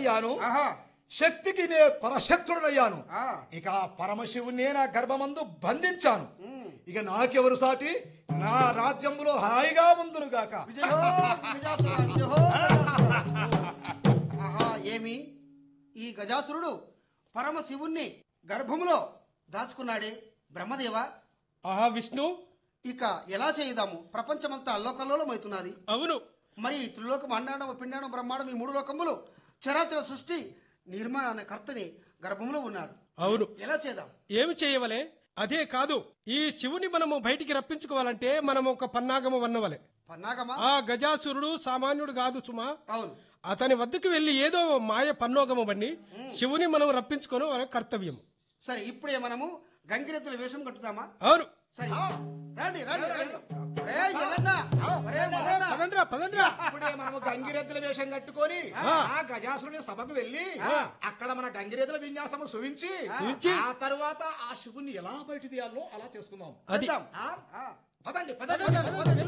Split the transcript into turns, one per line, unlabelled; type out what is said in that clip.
శక్తివంతుడనయ్యాను
ఆహా
శక్తికి నే పరశక్తుడనయ్యాను
ఆ.
ఇక ఆ పరమశివుణ్ణే నా గర్భమందు బంధించాను
ఉమ్.
ఇక నాకెవరు సాటి నా రాజ్యంలో హాయిగా ఉందును గాక
విజయో గజాసుర విజయో గజాసుర. ఆహా ఏమి ఈ గజాసురుడు పరమశివుణ్ణి గర్భములో దాచుకున్నాడే బ్రహ్మదేవ
ఆహా విష్ణు
ఇక ఎలా చేయుదాము ప్రపంచమంతా అల్లోకల్లోలమవుతున్నది
అవును
మరి ఈ త్రిలోకం అండాడం పిండాడం బ్రహ్మాండం ఈ మూడు లోకములు చరాచర సృష్టి నిర్మాణ కర్తని గర్భంలో ఉన్నాడు
అవును
ఎలా చేద్దాం
ఏమి చేయవలే అదే కాదు ఈ శివుని మనము బయటికి రప్పించుకోవాలంటే మనం ఒక పన్నాగము వన్నవలే
పన్నాగమా
ఆ గజాసురుడు సామాన్యుడు కాదు సుమా
అవును
అతని వద్దకు వెళ్లి ఏదో మాయ పన్నోగము బన్ని శివుని మనం రప్పించుకోవడం మన కర్తవ్యం
సరే ఇప్పుడే మనము గంగిరెద్దుల వేషం కట్టుదామా
అవును
సరే రండి రండి రండి ఒరే ఎల్లన్న, ఒరే మల్లన్న.
పదండ్రా పదండ్రా
ఇప్పుడే మనము గంగిరెద్దుల వేషం కట్టుకొని ఆ గజాసురుని సభకు వెళ్ళి అక్కడ మన గంగిరెద్దుల విన్యాసము సువించి
సువించి.
ఆ తరువాత ఆ శివుణ్ణి ఎలా బయట తీయాలో అలా చేసుకుందాం
అది
చేద్దాం.
ఆ?
ఆ.
పదండి పదండి
పదండి, పదండి.